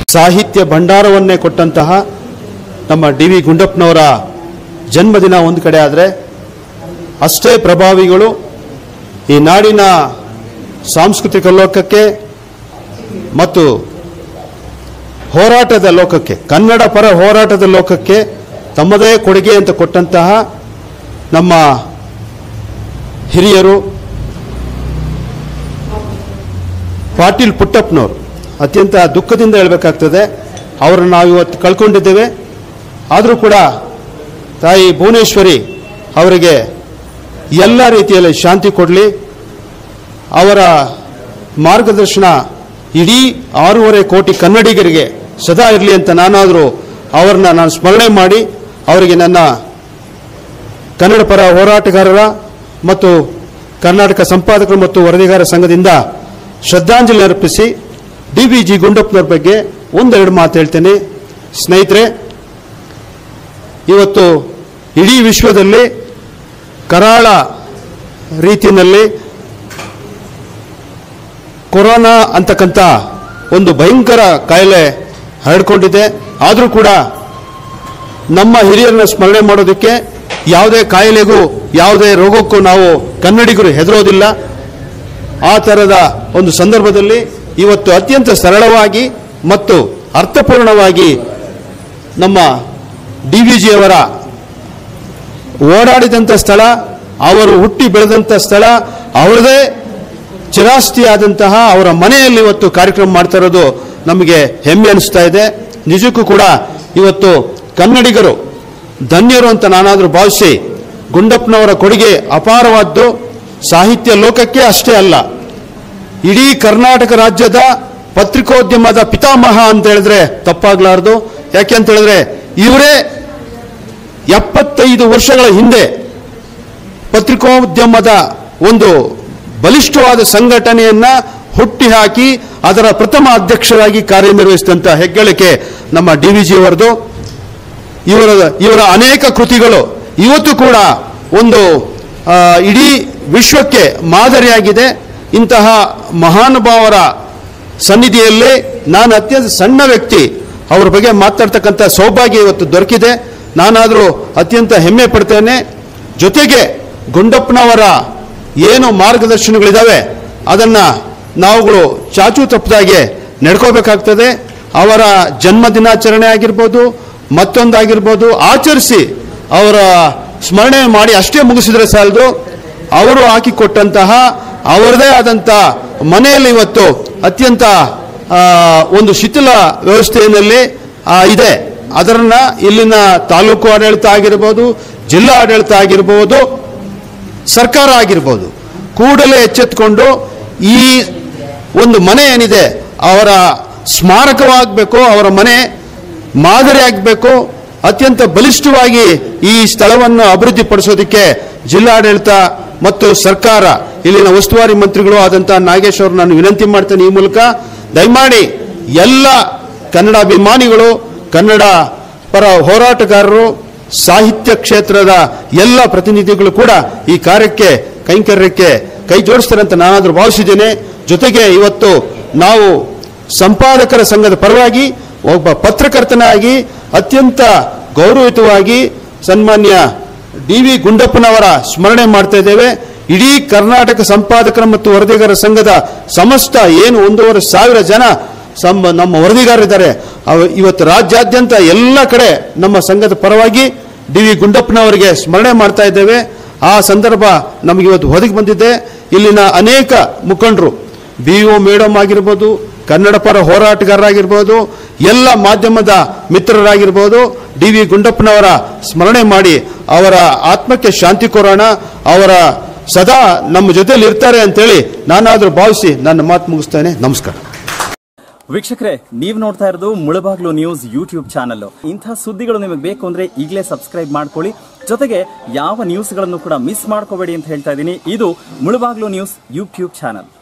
ಸಾಹಿತ್ಯ ಭಂಡಾರವನ್ನೇ ಕೊಟ್ಟಂತಹ ನಮ್ಮ ಡಿ ವಿ ಗುಂಡಪ್ಪನವರ ಜನ್ಮದಿನ ಒಂದು ಕಡೆ ಆದರೆ ಅಷ್ಟೇ ಪ್ರಭಾವಿಗಳು ಈ ನಾಡಿನ ಸಾಂಸ್ಕೃತಿಕ ಲೋಕಕ್ಕೆ ಮತ್ತು ಹೋರಾಟದ ಲೋಕಕ್ಕೆ ಕನ್ನಡ ಪರ ಹೋರಾಟದ ಲೋಕಕ್ಕೆ ತಮ್ಮದೇ ಕೊಡುಗೆ ಅಂತ ಕೊಟ್ಟಂತಹ ನಮ್ಮ ಹಿರಿಯರು ಪಾಟೀಲ್ ಪುಟ್ಟಪ್ಪನವರು ಅತ್ಯಂತ ದುಃಖದಿಂದ ಹೇಳಬೇಕಾಗ್ತದೆ ಅವರನ್ನು ನಾವು ಇವತ್ತು ಕಳ್ಕೊಂಡಿದ್ದೇವೆ ಆದರೂ ಕೂಡ ತಾಯಿ ಭುವನೇಶ್ವರಿ ಅವರಿಗೆ ಎಲ್ಲ ರೀತಿಯಲ್ಲಿ ಶಾಂತಿ ಕೊಡಲಿ ಅವರ ಮಾರ್ಗದರ್ಶನ ಇಡೀ ಆರೂವರೆ ಕೋಟಿ ಕನ್ನಡಿಗರಿಗೆ ಸದಾ ಇರಲಿ ಅಂತ ನಾನಾದರೂ ಅವರನ್ನ ನಾನು ಸ್ಮರಣೆ ಮಾಡಿ ಅವರಿಗೆ ನನ್ನ ಕನ್ನಡ ಪರ ಹೋರಾಟಗಾರರ ಮತ್ತು ಕರ್ನಾಟಕ ಸಂಪಾದಕರು ಮತ್ತು ವರದಿಗಾರ ಸಂಘದಿಂದ ಶ್ರದ್ಧಾಂಜಲಿ ಅರ್ಪಿಸಿ ಡಿ ವಿ ಜಿ ಗುಂಡಪ್ಪನವ್ರ ಬಗ್ಗೆ ಒಂದೆರಡು ಮಾತು ಹೇಳ್ತೇನೆ ಸ್ನೇಹಿತರೆ ಇವತ್ತು ಇಡೀ ವಿಶ್ವದಲ್ಲಿ ಕರಾಳ ರೀತಿಯಲ್ಲಿ ಕೊರೋನಾ ಅಂತಕ್ಕಂಥ ಒಂದು ಭಯಂಕರ ಕಾಯಿಲೆ ಹರಡ್ಕೊಂಡಿದೆ ಆದರೂ ಕೂಡ ನಮ್ಮ ಹಿರಿಯರನ್ನ ಸ್ಮರಣೆ ಮಾಡೋದಕ್ಕೆ ಯಾವುದೇ ಕಾಯಿಲೆಗೂ ಯಾವುದೇ ರೋಗಕ್ಕೂ ನಾವು ಕನ್ನಡಿಗರು ಹೆದರೋದಿಲ್ಲ ಆ ಥರದ ಒಂದು ಸಂದರ್ಭದಲ್ಲಿ ಇವತ್ತು ಅತ್ಯಂತ ಸರಳವಾಗಿ ಮತ್ತು ಅರ್ಥಪೂರ್ಣವಾಗಿ ನಮ್ಮ ಡಿ ವಿ ಜಿಯವರ ಓಡಾಡಿದಂಥ ಸ್ಥಳ ಅವರು ಹುಟ್ಟಿ ಬೆಳೆದಂಥ ಸ್ಥಳ ಅವರದೇ ಚಿರಾಸ್ತಿಯಾದಂತಹ ಅವರ ಮನೆಯಲ್ಲಿ ಇವತ್ತು ಕಾರ್ಯಕ್ರಮ ಮಾಡ್ತಾ ಇರೋದು ನಮಗೆ ಹೆಮ್ಮೆ ಅನಿಸ್ತಾ ಇದೆ ನಿಜಕ್ಕೂ ಕೂಡ ಇವತ್ತು ಕನ್ನಡಿಗರು ಧನ್ಯರು ಅಂತ ನಾನಾದರೂ ಭಾವಿಸಿ ಗುಂಡಪ್ಪನವರ ಕೊಡುಗೆ ಅಪಾರವಾದ್ದು ಸಾಹಿತ್ಯ ಲೋಕಕ್ಕೆ ಅಷ್ಟೇ ಅಲ್ಲ ಇಡೀ ಕರ್ನಾಟಕ ರಾಜ್ಯದ ಪತ್ರಿಕೋದ್ಯಮದ ಪಿತಾಮಹ ಅಂತ ಹೇಳಿದ್ರೆ ತಪ್ಪಾಗ್ಲಾರ್ದು ಯಾಕೆ ಅಂತ ಹೇಳಿದ್ರೆ ಇವರೇ ಎಪ್ಪತ್ತೈದು ವರ್ಷಗಳ ಹಿಂದೆ ಪತ್ರಿಕೋದ್ಯಮದ ಒಂದು ಬಲಿಷ್ಠವಾದ ಸಂಘಟನೆಯನ್ನ ಹುಟ್ಟಿ ಹಾಕಿ ಅದರ ಪ್ರಥಮ ಅಧ್ಯಕ್ಷರಾಗಿ ಕಾರ್ಯನಿರ್ವಹಿಸಿದಂಥ ಹೆಗ್ಗಳಿಕೆ ನಮ್ಮ ಡಿ ವಿ ಜಿಯವರದು ಇವರ ಇವರ ಅನೇಕ ಕೃತಿಗಳು ಇವತ್ತು ಕೂಡ ಒಂದು ಆ, ಇಡೀ ವಿಶ್ವಕ್ಕೆ ಮಾದರಿಯಾಗಿದೆ ಇಂತಹ ಮಹಾನುಭಾವರ ಸನ್ನಿಧಿಯಲ್ಲಿ ನಾನು ಅತ್ಯಂತ ಸಣ್ಣ ವ್ಯಕ್ತಿ ಅವ್ರ ಬಗ್ಗೆ ಮಾತಾಡ್ತಕ್ಕಂಥ ಸೌಭಾಗ್ಯ ಇವತ್ತು ದೊರಕಿದೆ ನಾನಾದರೂ ಅತ್ಯಂತ ಹೆಮ್ಮೆ ಪಡ್ತೇನೆ ಜೊತೆಗೆ ಗುಂಡಪ್ಪನವರ ಏನು ಮಾರ್ಗದರ್ಶನಗಳಿದ್ದಾವೆ ಅದನ್ನು ನಾವುಗಳು ಚಾಚು ತಪ್ಪದಾಗೆ ನಡ್ಕೋಬೇಕಾಗ್ತದೆ ಅವರ ಜನ್ಮ ದಿನಾಚರಣೆ ಆಗಿರ್ಬೋದು ಮತ್ತೊಂದಾಗಿರ್ಬೋದು ಆಚರಿಸಿ ಅವರ ಸ್ಮರಣೆ ಮಾಡಿ ಅಷ್ಟೇ ಮುಗಿಸಿದ್ರೆ ಸಾಲದು ಅವರು ಹಾಕಿಕೊಟ್ಟಂತಹ ಅವರದೇ ಆದಂಥ ಮನೆಯಲ್ಲಿ ಇವತ್ತು ಅತ್ಯಂತ ಆ, ಒಂದು ಶಿಥಿಲ ವ್ಯವಸ್ಥೆಯಲ್ಲಿ ಆ, ಇದೆ ಅದರನ್ನ ಇಲ್ಲಿನ ತಾಲೂಕು ಆಡಳಿತ ಆಗಿರ್ಬೋದು ಜಿಲ್ಲಾ ಆಡಳಿತ ಆಗಿರ್ಬೋದು ಸರ್ಕಾರ ಆಗಿರ್ಬೋದು ಕೂಡಲೇ ಎಚ್ಚೆತ್ತುಕೊಂಡು ಈ ಒಂದು ಮನೆ ಏನಿದೆ ಅವರ ಸ್ಮಾರಕವಾಗಬೇಕು ಅವರ ಮನೆ ಮಾದರಿ ಆಗಬೇಕು ಅತ್ಯಂತ ಬಲಿಷ್ಠವಾಗಿ ಈ ಸ್ಥಳವನ್ನು ಅಭಿವೃದ್ಧಿಪಡಿಸೋದಕ್ಕೆ ಜಿಲ್ಲಾಡಳಿತ ಮತ್ತು ಸರ್ಕಾರ ಇಲ್ಲಿನ ಉಸ್ತುವಾರಿ ಮಂತ್ರಿಗಳು ಆದಂತಹ ನಾಗೇಶ್ ಅವರು ನಾನು ವಿನಂತಿ ಮಾಡ್ತೇನೆ ಈ ಮೂಲಕ ದಯಮಾಡಿ ಎಲ್ಲ ಕನ್ನಡಾಭಿಮಾನಿಗಳು ಕನ್ನಡ ಪರ ಹೋರಾಟಗಾರರು ಸಾಹಿತ್ಯ ಕ್ಷೇತ್ರದ ಎಲ್ಲ ಪ್ರತಿನಿಧಿಗಳು ಕೂಡ ಈ ಕಾರ್ಯಕ್ಕೆ ಕೈಂಕರ್ಯಕ್ಕೆ ಕೈ ಜೋಡಿಸ್ತಾರೆ ಅಂತ ನಾನಾದರೂ ಭಾವಿಸಿದ್ದೇನೆ ಜೊತೆಗೆ ಇವತ್ತು ನಾವು ಸಂಪಾದಕರ ಸಂಘದ ಪರವಾಗಿ ಒಬ್ಬ ಪತ್ರಕರ್ತನಾಗಿ ಅತ್ಯಂತ ಗೌರವಯುತವಾಗಿ ಸನ್ಮಾನ್ಯ ಡಿ ವಿ ಗುಂಡಪ್ಪನವರ ಸ್ಮರಣೆ ಮಾಡ್ತಾ ಇದ್ದೇವೆ ಇಡೀ ಕರ್ನಾಟಕ ಸಂಪಾದಕರ ಮತ್ತು ವರದಿಗಾರರ ಸಂಘದ ಸಮಸ್ತ ಏನು ಒಂದೂವರೆ ಸಾವಿರ ಜನ ಸಮ ನಮ್ಮ ವರದಿಗಾರರಿದ್ದಾರೆ ಅವ- ಇವತ್ತು ರಾಜ್ಯಾದ್ಯಂತ ಎಲ್ಲ ಕಡೆ ನಮ್ಮ ಸಂಘದ ಪರವಾಗಿ ಡಿ ವಿ ಗುಂಡಪ್ಪನವರಿಗೆ ಸ್ಮರಣೆ ಮಾಡ್ತಾ ಇದ್ದೇವೆ ಆ ಸಂದರ್ಭ ನಮಗೆ ಇವತ್ತು ಒದಗಿ ಬಂದಿದೆ ಇಲ್ಲಿನ ಅನೇಕ ಮುಖಂಡರು ಬಿ ಒ ಮೇಡಮ್ ಆಗಿರ್ಬೋದು ಕನ್ನಡ ಪರ ಹೋರಾಟಗಾರರಾಗಿರ್ಬೋದು ಎಲ್ಲ ಮಾಧ್ಯಮದ ಮಿತ್ರರಾಗಿರ್ಬೋದು ಡಿ ವಿ ಗುಂಡಪ್ಪನವರ ಸ್ಮರಣೆ ಮಾಡಿ ಅವರ ಆತ್ಮಕ್ಕೆ ಶಾಂತಿ ಕೋರೋಣ ಅವರ ಸದಾ ನಮ್ಮ ಜೊತೆಲಿ ಇರ್ತಾರೆ ಅಂತೇಳಿ ನಾನಾದರೂ ಭಾವಿಸಿ ನನ್ನ ಮಾತು ಮುಗಿಸ್ತೇನೆ ನಮಸ್ಕಾರ ವೀಕ್ಷಕರೇ ನೀವು ನೋಡ್ತಾ ಇರೋದು ಮುಳಬಾಗ್ಲು ನ್ಯೂಸ್ ಯೂಟ್ಯೂಬ್ ಚಾನಲ್ ಇಂಥ ಸುದ್ದಿಗಳು ನಿಮಗೆ ಬೇಕು ಅಂದ್ರೆ ಈಗಲೇ ಸಬ್ಸ್ಕ್ರೈಬ್ ಮಾಡ್ಕೊಳ್ಳಿ ಜೊತೆಗೆ ಯಾವ ನ್ಯೂಸ್ಗಳನ್ನು ಕೂಡ ಮಿಸ್ ಮಾಡ್ಕೋಬೇಡಿ ಅಂತ ಹೇಳ್ತಾ ಇದ್ದೀನಿ ಇದು ಮುಳಬಾಗ್ಲು ನ್ಯೂಸ್ ಯೂಟ್ಯೂಬ್ ಚಾನಲ್